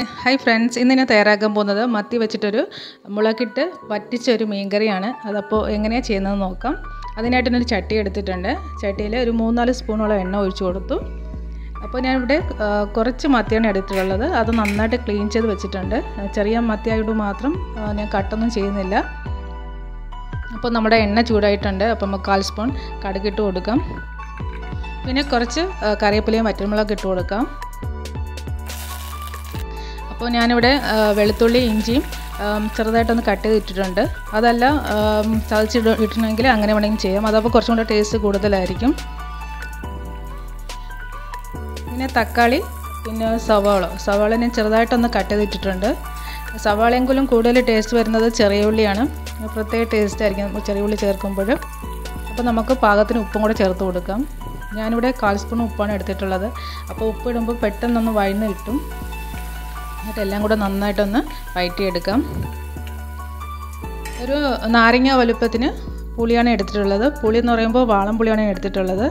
hi friends ഇന്ന് ഞാൻ തയ്യാറാക്കാൻ പോകുന്നത് മത്തി വെച്ചിട്ടൊരു മുളകിട്ട് വറ്റിച്ച ഒരു മീൻകറിയാണ് അതപ്പോൾ എങ്ങനെയാണ് ചെയ്യുന്നത് നോക്കാം അതിനായിട്ട് ഞാനൊരു ചട്ടി എടുത്തിട്ടുണ്ട് ചട്ടിയിൽ ഒരു മൂന്നാല് സ്പൂണോളം എണ്ണ ഒഴിച്ചു കൊടുത്തു അപ്പോൾ ഞാനിവിടെ ആ, കുറച്ച് മത്തിയാണ് എടുത്തിട്ടുള്ളത് അത് നന്നായിട്ട് ക്ലീൻ ചെയ്ത് വെച്ചിട്ടുണ്ട് ചെറിയ മത്തി ആയതുകൊണ്ട് മാത്രം ആ, ഞാൻ കട്ടൊന്നും ചെയ്യുന്നില്ല അപ്പോൾ നമ്മുടെ എണ്ണ ചൂടായിട്ടുണ്ട് അപ്പോൾ നമുക്ക് കാൽ സ്പൂൺ കടുകിട്ട് കൊടുക്കാം പിന്നെ കുറച്ച് ആ, കറിവേപ്പിലയും വറ്റൽമുളക് ഇട്ട് കൊടുക്കാം അപ്പോൾ ഞാനിവിടെ ആ, വെളുത്തുള്ളി ഇഞ്ചിയും ആം, ചെറുതായിട്ടൊന്ന് കട്ട് ചെയ്ത് ഇട്ടിട്ടുണ്ട് അതല്ല ആം, ചതച്ചിട്ട് ഇട്ടിട്ടുണ്ടെങ്കിൽ അങ്ങനെ വേണമെങ്കിൽ ചെയ്യാം അതപ്പോൾ കുറച്ചും കൂടെ ടേസ്റ്റ് കൂടുതലായിരിക്കും പിന്നെ തക്കാളി പിന്നെ സവാള സവാള ഞാൻ ചെറുതായിട്ടൊന്ന് കട്ട് ചെയ്തിട്ടിട്ടുണ്ട് സവാളയെങ്കിലും കൂടുതൽ ടേസ്റ്റ് വരുന്നത് ചെറിയ ഉള്ളിയാണ് പ്രത്യേക ടേസ്റ്റ് ആയിരിക്കും ചെറിയ ഉള്ളി ചേർക്കുമ്പോൾ അപ്പോൾ നമുക്ക് പാകത്തിന് ഉപ്പും കൂടെ ചേർത്ത് കൊടുക്കാം ഞാനിവിടെ കാൽ സ്പൂൺ ഉപ്പാണ് എടുത്തിട്ടുള്ളത് അപ്പോൾ ഉപ്പ് ഇടുമ്പോൾ പെട്ടെന്നൊന്ന് വഴന്ന് കിട്ടും എന്നിട്ട് എല്ലാം കൂടെ നന്നായിട്ടൊന്ന് വഴറ്റിയെടുക്കാം ഒരു നാരങ്ങ വലുപ്പത്തിന് പുളിയാണ് എടുത്തിട്ടുള്ളത് പുളി എന്ന് പറയുമ്പോൾ വാളം പുളിയാണ് ഞാൻ എടുത്തിട്ടുള്ളത്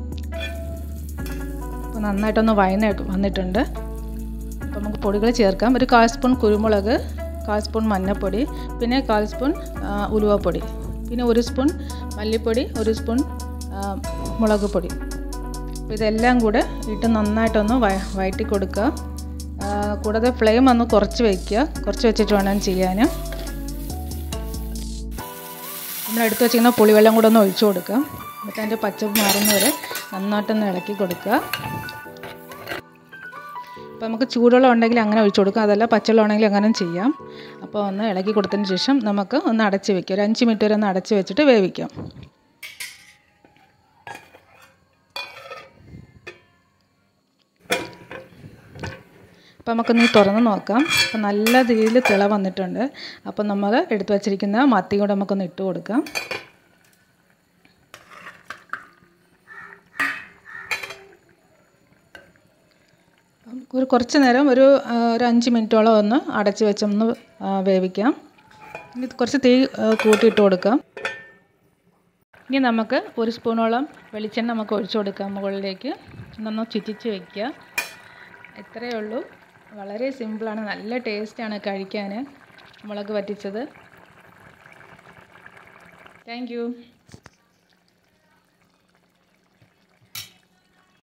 അപ്പോൾ നന്നായിട്ടൊന്ന് വഴന്ന് വന്നിട്ടുണ്ട് അപ്പോൾ നമുക്ക് പൊടികൾ ചേർക്കാം ഒരു കാൽ സ്പൂൺ കുരുമുളക് കാൽ സ്പൂൺ മഞ്ഞൾപ്പൊടി പിന്നെ കാൽ സ്പൂൺ ആ, ഉലുവപ്പൊടി പിന്നെ ഒരു സ്പൂൺ മല്ലിപ്പൊടി ഒരു സ്പൂൺ ആ, മുളക് പൊടി അപ്പോൾ ഇതെല്ലാം കൂടെ ഇട്ട് നന്നായിട്ടൊന്ന് വയ വഴറ്റി കൊടുക്കുക ആ, കൂടാതെ ഫ്ലെയിം ഒന്ന് കുറച്ച് വയ്ക്കുക കുറച്ച് വെച്ചിട്ട് വേണം ചെയ്യാൻ നമ്മൾ എടുത്ത് വെച്ചിരിക്കുന്ന പുളിവെള്ളം കൂടെ ഒന്ന് ഒഴിച്ചു കൊടുക്കാം എന്നിട്ട് അതിൻ്റെ പച്ചപ്പ് മാറുന്നവരെ നന്നായിട്ടൊന്ന് ഇളക്കി കൊടുക്കുക അപ്പോൾ നമുക്ക് ചൂടുവെള്ളം ഉണ്ടെങ്കിൽ അങ്ങനെ ഒഴിച്ചു കൊടുക്കാം അതല്ല പച്ചവെള്ളം ഉണ്ടെങ്കിൽ അങ്ങനെ ചെയ്യാം അപ്പോൾ ഒന്ന് ഇളക്കി കൊടുത്തതിന് ശേഷം നമുക്ക് ഒന്ന് അടച്ച് വെക്കാം ഒരു അഞ്ച് മിനിറ്റ് വരെ ഒന്ന് അടച്ച് വെച്ചിട്ട് വേവിക്കാം അപ്പോൾ നമുക്കൊന്ന് ഈ തുറന്ന് നോക്കാം അപ്പോൾ നല്ല രീതിയിൽ തിള വന്നിട്ടുണ്ട് അപ്പോൾ നമ്മൾ എടുത്തു വച്ചിരിക്കുന്ന മത്തി കൂടെ നമുക്കൊന്ന് ഇട്ട് കൊടുക്കാം അപ്പം ഒരു കുറച്ച് നേരം ഒരു ആ, ഒരു അഞ്ച് മിനിറ്റോളം ഒന്ന് അടച്ച് വെച്ചൊന്ന് ആ, വേവിക്കാം ഇനി കുറച്ച് തീ ആ, കൂട്ടിയിട്ട് കൊടുക്കാം ഇനി നമുക്ക് ഒരു സ്പൂണോളം വെളിച്ചെണ്ണ നമുക്ക് ഒഴിച്ചു കൊടുക്കാം മുകളിലേക്ക് നന്ന് ചുറ്റിച്ച് വയ്ക്കുക ഇത്രയേ ഉള്ളൂ വളരെ സിമ്പിളാണ് നല്ല ടേസ്റ്റാണ് കഴിക്കാൻ മുളക് വറ്റിച്ചത് താങ്ക് യു